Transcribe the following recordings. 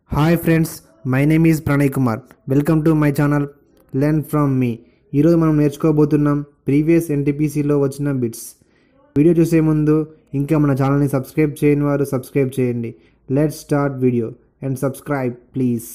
hi friends my name is Pranay Kumar welcome to my channel learn from me ఈరోజు మనం నేర్చుకోబోతున్నాం previous ఎన్టీపీసీలో వచ్చిన bits video చూసే ముందు ఇంకా మన ఛానల్ని సబ్స్క్రైబ్ చేయని వారు సబ్స్క్రైబ్ చేయండి let start video and subscribe please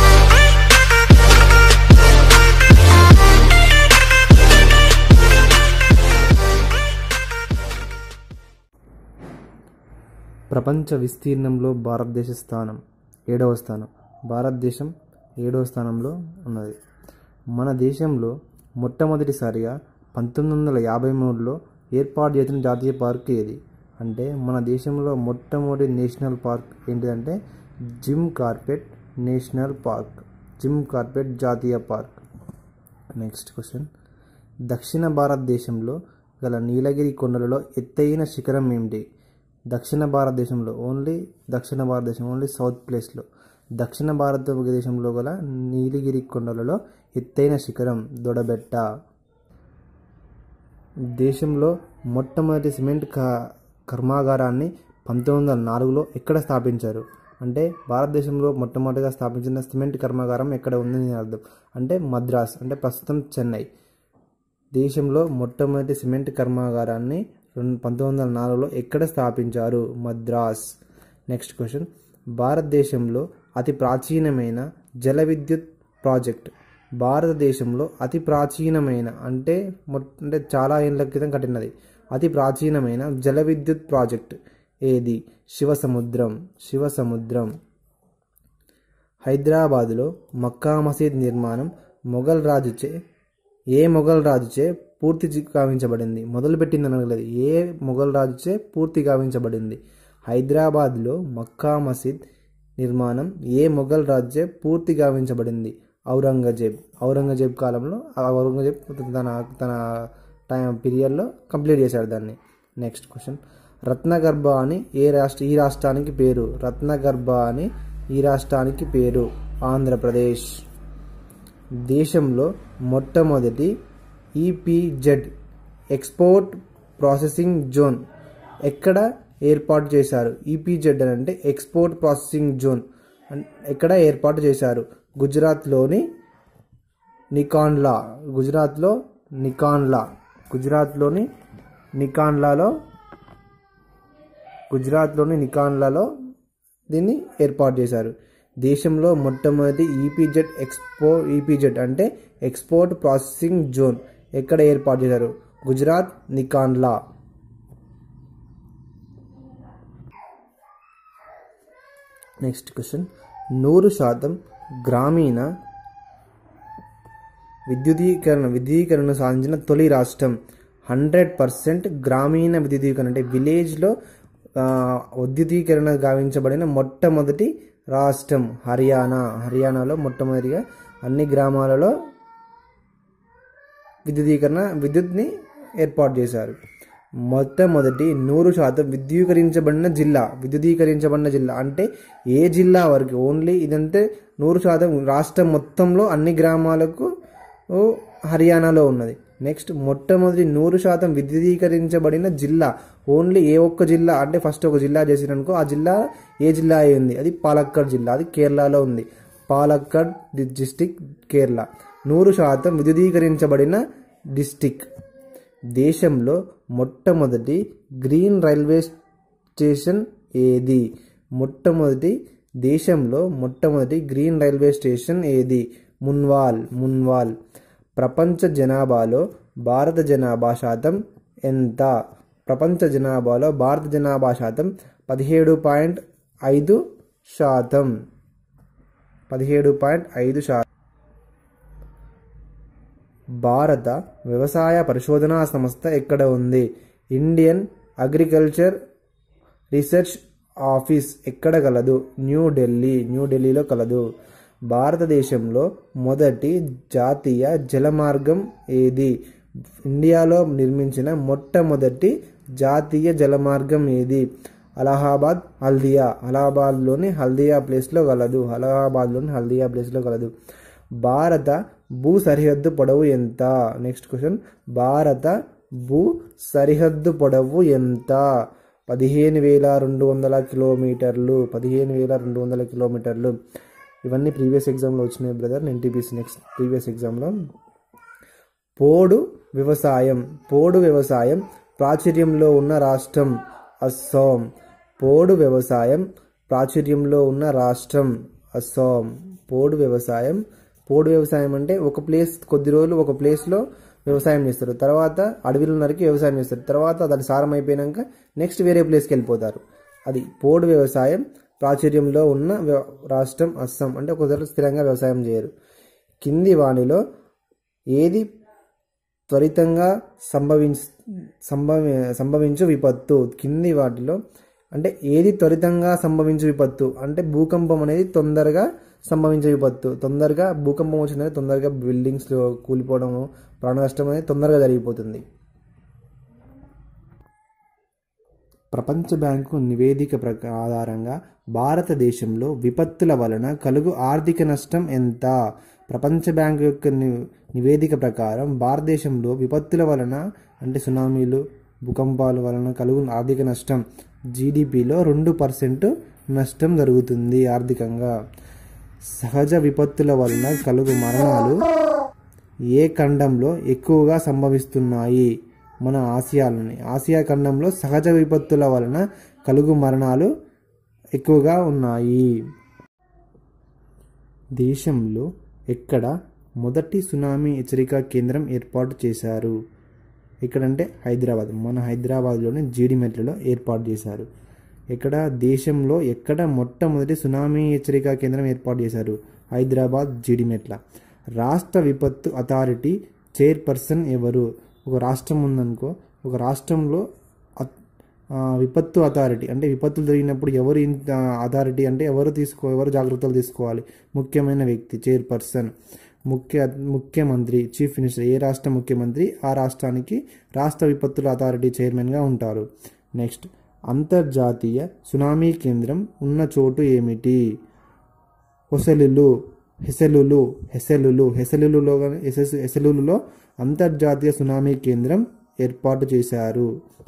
ప్రపంచ విస్తీర్ణంలో భారతదేశ స్థానం ఏడవ స్థానం భారతదేశం ఏడవ స్థానంలో ఉన్నది మన దేశంలో మొట్టమొదటిసారిగా పంతొమ్మిది వందల యాభై మూడులో ఏర్పాటు చేసిన జాతీయ పార్క్ ఏది అంటే మన దేశంలో మొట్టమొదటి నేషనల్ పార్క్ ఏంటిదంటే Jim Corbett national park Jim Corbett జాతీయ పార్క్ నెక్స్ట్ క్వశ్చన్ దక్షిణ భారతదేశంలో గల నీలగిరి కొండలలో ఎత్తైన శిఖరం ఏమిటి దక్షిణ భారతదేశంలో ఓన్లీ దక్షిణ భారతదేశం ఓన్లీ సౌత్ ప్లేస్లో దక్షిణ భారతదేశంలో గల నీలగిరి కొండలలో ఎత్తైన శిఖరం దొడబెట్ట దేశంలో మొట్టమొదటి సిమెంట్ క- కర్మాగారాన్ని పంతొమ్మిది వందల నాలుగులో ఎక్కడ స్థాపించారు అంటే భారతదేశంలో మొట్టమొదటిగా స్థాపించిన సిమెంట్ కర్మాగారం ఎక్కడ ఉందని అర్థం అంటే మద్రాస్ అంటే ప్రస్తుతం చెన్నై దేశంలో మొట్టమొదటి సిమెంట్ కర్మాగారాన్ని రెండు పంతొమ్మిది వందల నాలుగులో ఎక్కడ స్థాపించారు మద్రాస్ నెక్స్ట్ క్వశ్చన్ భారతదేశంలో అతి ప్రాచీనమైన జల విద్యుత్ ప్రాజెక్ట్ భారతదేశంలో అతి ప్రాచీనమైన అంటే మొట్- అంటే చాలా ఏళ్ళ క్రితం కట్టినది అతి ప్రాచీనమైన జల విద్యుత్ ప్రాజెక్ట్ ఏది శివసముద్రం శివసముద్రం హైదరాబాదులో మక్కా మసీద్ నిర్మాణం మొఘల్ రాజుచే ఏ మొఘల్ రాజుచే పూర్తి చి- గావించబడింది మొదలుపెట్టింది అనగలేదు ఏ మొఘల్ రాజుచే పూర్తి గావించబడింది హైదరాబాద్లో మక్కా మసీద్ నిర్మాణం ఏ మొఘల్ రాజుచే పూర్తి గావించబడింది ఔరంగజేబ్ ఔరంగజేబ్ కాలంలో ఆ ఔరంగజేబ్ తన తన టైం పీరియడ్లో కంప్లీట్ చేశాడు దాన్ని నెక్స్ట్ క్వశ్చన్ రత్నగర్భ అని ఏ రాష్ట్ర ఈ రాష్ట్రానికి పేరు రత్నగర్భ అని ఈ రాష్ట్రానికి పేరు ఆంధ్రప్రదేశ్ దేశంలో మొట్టమొదటి ఈపీజెడ్ ఎక్స్పోర్ట్ ప్రాసెసింగ్ జోన్ ఎక్కడ ఏర్పాటు చేశారు ఈపీజెడ్ అని అంటే ఎక్స్పోర్ట్ ప్రాసెసింగ్ జోన్ అన్- ఎక్కడ ఏర్పాటు చేశారు గుజరాత్లోని నికాన్లా గుజరాత్లో నికాన్లా గుజరాత్లోని నికాన్లాలో గుజరాత్లోని నికాన్లాలో దీన్ని ఏర్పాటు చేశారు దేశంలో మొట్టమొదటి ఈపీజెడ్ ఎక్స్పో ఈపీజెడ్ అంటే ఎక్స్పోర్ట్ ప్రాసెసింగ్ జోన్ ఎక్కడ ఏర్పాటు చేశారు గుజరాత్ నికాన్లా నెక్స్ట్ క్వశ్చన్ నూరు శాతం గ్రామీణ విద్యుదీకరణ విద్యుదీకరణ సాధించిన తొలి రాష్ట్రం హండ్రెడ్ పర్సెంట్ గ్రామీణ విద్యుదీకరణ అంటే విలేజ్లో ఆ, విద్యుదీకరణ గావించబడిన మొట్టమొదటి రాష్ట్రం హర్యానా హర్యానాలో మొట్టమొదటిగా అన్ని గ్రామాలలో విద్యుదీకరణ విద్యుత్ని ఏర్పాటు చేశారు మొట్టమొదటి నూరు శాతం విద్యుదీకరించబడిన జిల్లా విద్యుదీకరించబడిన జిల్లా అంటే ఏ జిల్లా వరకు ఓన్లీ ఇదంటే నూరు శాతం రాష్ట్రం మొత్తంలో అన్ని గ్రామాలకు ఓ, హర్యానాలో ఉన్నది నెక్స్ట్ మొట్టమొదటి నూరు శాతం విద్యుదీకరించబడిన జిల్లా ఓన్లీ ఏ ఒక్క జిల్లా అంటే ఫస్ట్ ఒక జిల్లా చేసిరనుకో ఆ జిల్లా ఏ జిల్లా అయింది అది పాలక్కడ్ జిల్లా అది కేరళలో ఉంది పాలక్కడ్ డిస్టిక్ కేరళ నూరు శాతం విద్యుదీకరించబడిన డిస్టిక్ దేశంలో మొట్టమొదటి గ్రీన్ రైల్వే స్టేషన్ ఏది మొట్టమొదటి దేశంలో మొట్టమొదటి గ్రీన్ రైల్వే స్టేషన్ ఏది మున్వాల్ మున్వాల్ ప్రపంచ జనాభాలో భారత జనాభా శాతం ఎంత ప్రపంచ జనాభాలో భారత జనాభా శాతం పదిహేడు పాయింట్ ఐదు శాతం పదిహేడు పాయింట్ ఐదు శాతం భారత వ్యవసాయ పరిశోధనా సంస్థ ఎక్కడ ఉంది ఇండియన్ అగ్రికల్చర్ రీసెర్చ్ ఆఫీస్ ఎక్కడ కలదు న్యూఢిల్లీ న్యూఢిల్లీలో కలదు భారతదేశంలో మొదటి జాతీయ జలమార్గం ఏది ఇండియాలో నిర్మించిన మొట్టమొదటి జాతీయ జలమార్గం ఏది అలహాబాద్ హల్దియా అలహాబాద్లోని హల్దియా ప్లేస్లో కలదు అలహాబాద్లోని హల్దియా ప్లేస్లో కలదు భారత భూ సరిహద్దు పొడవు ఎంత నెక్స్ట్ క్వశ్చన్ భారత భూ సరిహద్దు పొడవు ఎంత పదిహేను వేల రెండు వందల కిలోమీటర్లు పదిహేను వేల రెండు వందల కిలోమీటర్లు ఇవన్నీ ప్రీవియస్ ఎగ్జామ్లో వచ్చినాయి బ్రదర్ ఎన్టీపీసీ నెక్స్ట్ ప్రీవియస్ ఎగ్జామ్లో పోడు వ్యవసాయం పోడు వ్యవసాయం ప్రాచుర్యంలో ఉన్న రాష్ట్రం అస్సాం పోడు వ్యవసాయం ప్రాచుర్యంలో ఉన్న రాష్ట్రం అస్సాం పోడు వ్యవసాయం పోడు వ్యవసాయం అంటే ఒక ప్లేస్ కొద్ది రోజులు ఒక ప్లేస్లో వ్యవసాయం చేస్తారు తర్వాత అడవిలో నరికి వ్యవసాయం చేస్తారు తర్వాత దాని సారం అయిపోయినాక నెక్స్ట్ వేరే ప్లేస్కి వెళ్ళిపోతారు అది పోడు వ్యవసాయం ప్రాచుర్యంలో ఉన్న వ్య- రాష్ట్రం అస్సాం అంటే ఒక దగ్గర స్థిరంగా వ్యవసాయం చేయరు కింది వాణిలో ఏది త్వరితంగా సంభవించ సంభవి సంభవించు విపత్తు కింది వాటిలో అంటే ఏది త్వరితంగా సంభవించు విపత్తు అంటే భూకంపం అనేది తొందరగా సంభవించే విపత్తు తొందరగా భూకంపం వచ్చిందంటే తొందరగా బిల్డింగ్స్ కూలిపోవడము ప్రాణ నష్టం అనేది తొందరగా జరిగిపోతుంది ప్రపంచ బ్యాంకు నివేదిక ప్రక ఆధారంగా భారతదేశంలో విపత్తుల వలన కలుగు ఆర్థిక నష్టం ఎంత ప్రపంచ బ్యాంకు యొక్క ని- నివేదిక ప్రకారం భారతదేశంలో విపత్తుల వలన అంటే సునామీలు భూకంపాల వలన కలుగు ఆర్థిక నష్టం జీడిపిలో రెండు పర్సెంట్ నష్టం జరుగుతుంది ఆర్థికంగా సహజ విపత్తుల వలన కలుగు మరణాలు ఏ ఖండంలో ఎక్కువగా సంభవిస్తున్నాయి మన ఆసియాలోని ఆసియా ఖండంలో సహజ విపత్తుల వలన కలుగు మరణాలు ఎక్కువగా ఉన్నాయి దేశంలో ఎక్కడ మొదటి సునామీ హెచ్చరిక కేంద్రం ఏర్పాటు చేశారు ఎక్కడంటే హైదరాబాద్ మన హైదరాబాద్లోని జీడిమెట్లలో ఏర్పాటు చేశారు ఇక్కడ దేశంలో ఎక్కడ మొట్టమొదటి సునామీ హెచ్చరిక కేంద్రం ఏర్పాటు చేశారు హైదరాబాద్ జీడిమెట్ల రాష్ట్ర విపత్తు అథారిటీ చైర్పర్సన్ ఎవరు ఒక రాష్ట్రం ఉందనుకో ఒక రాష్ట్రంలో అత్- ఆ, విపత్తు అథారిటీ అంటే విపత్తులు జరిగినప్పుడు ఎవరు ఇంత అథారిటీ అంటే ఎవరు తీసుకో ఎవరు జాగ్రత్తలు తీసుకోవాలి ముఖ్యమైన వ్యక్తి చైర్పర్సన్ ముఖ్య ముఖ్యమంత్రి చీఫ్ మినిస్టర్ ఏ రాష్ట్ర ముఖ్యమంత్రి ఆ రాష్ట్రానికి రాష్ట్ర విపత్తుల అథారిటీ చైర్మన్గా ఉంటారు నెక్స్ట్ అంతర్జాతీయ సునామీ కేంద్రం ఉన్న చోటు ఏమిటి హొసలులు హెసలులు హెసలులు హెసలులులో గాని- హెసెస్- హెసలులులో అంతర్జాతీయ సునామీ కేంద్రం ఏర్పాటు చేశారు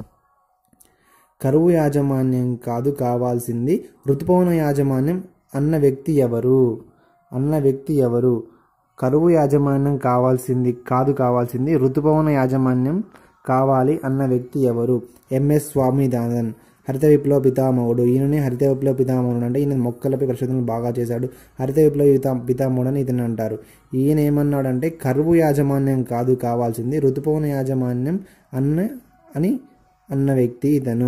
కరువు యాజమాన్యం కాదు కావాల్సింది ఋతుపవన యాజమాన్యం అన్న వ్యక్తి ఎవరు అన్న వ్యక్తి ఎవరు కరువు యాజమాన్యం కావాల్సింది కాదు కావాల్సింది ఋతుపవన యాజమాన్యం కావాలి అన్న వ్యక్తి ఎవరు ఎంఎస్ స్వామినాథన్ హరిత విప్లవ పితామహుడు ఈయననే హరిత విప్లవ పితామహుడు అంటే ఈయన మొక్కలపై పరిశోధనలు బాగా చేశాడు హరిత విప్లవ పితా పితామహుడు అని ఇతను అంటారు ఈయన ఏమన్నాడంటే కరువు యాజమాన్యం కాదు కావాల్సింది ఋతుపవన యాజమాన్యం అన్న అని అన్న వ్యక్తి ఇతను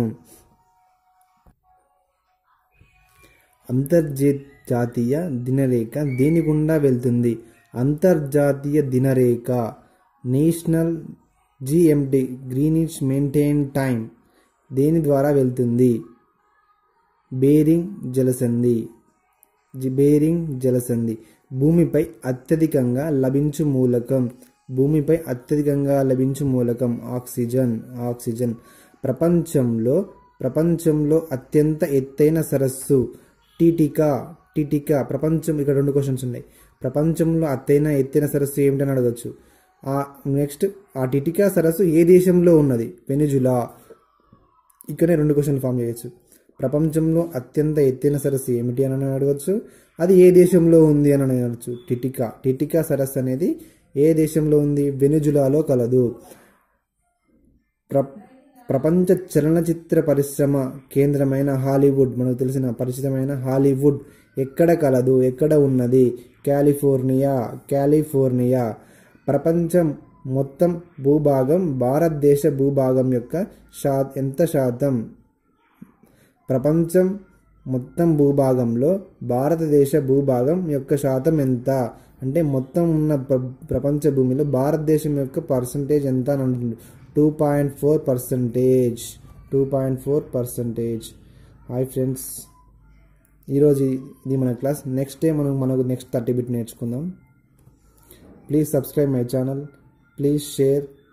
అంతర్జాతీయ దినరేఖ దేని గుండా వెళ్తుంది అంతర్జాతీయ దినరేఖ national GMT Greenwich mean time time దేని ద్వారా వెళ్తుంది బేరింగ్ జలసంధి జి- బేరింగ్ జలసంధి భూమిపై అత్యధికంగా లభించు మూలకం భూమిపై అత్యధికంగా లభించు మూలకం ఆక్సిజన్ ఆక్సిజన్ ప్రపంచంలో ప్రపంచంలో అత్యంత ఎత్తైన సరస్సు టిటికా టిటికా ప్రపంచం ఇక్కడ రెండు క్వశ్చన్స్ ఉన్నాయి ప్రపంచంలో అత్తైన ఎత్తైన సరస్సు ఏమిటని అడగచ్చు ఆ నెక్స్ట్ ఆ టిటికా సరస్సు ఏ దేశంలో ఉన్నది వెనిజులా ఇక్కడే రెండు క్వశ్చన్లు ఫామ్ చేయొచ్చు ప్రపంచంలో అత్యంత ఎత్తైన సరస్సు ఏమిటి అని అడగచ్చు అది ఏ దేశంలో ఉంది అని అడగచ్చు టిటికా టిటికా సరస్సు అనేది ఏ దేశంలో ఉంది వెనుజులాలో కలదు ప్ర ప్రపంచ చలనచిత్ర పరిశ్రమ కేంద్రమైన హాలీవుడ్ మనకు తెలిసిన పరిచితమైన హాలీవుడ్ ఎక్కడ కలదు ఎక్కడ ఉన్నది కాలిఫోర్నియా కాలిఫోర్నియా ప్రపంచం మొత్తం భూభాగం భారతదేశ భూభాగం యొక్క శా ఎంత శాతం ప్రపంచం మొత్తం భూభాగంలో భారతదేశ భూభాగం యొక్క శాతం ఎంత అంటే మొత్తం ఉన్న ప్ర- ప్రపంచ భూమిలో భారతదేశం యొక్క పర్సంటేజ్ ఎంత అని అంటుంది two point four percentage two point four percentage hi friends ఈరోజు ఇది మన క్లాస్ నెక్స్ట్ డే మనం మనకు నెక్స్ట్ థర్టీ బిట్ నేర్చుకుందాం please subscribe my channel please share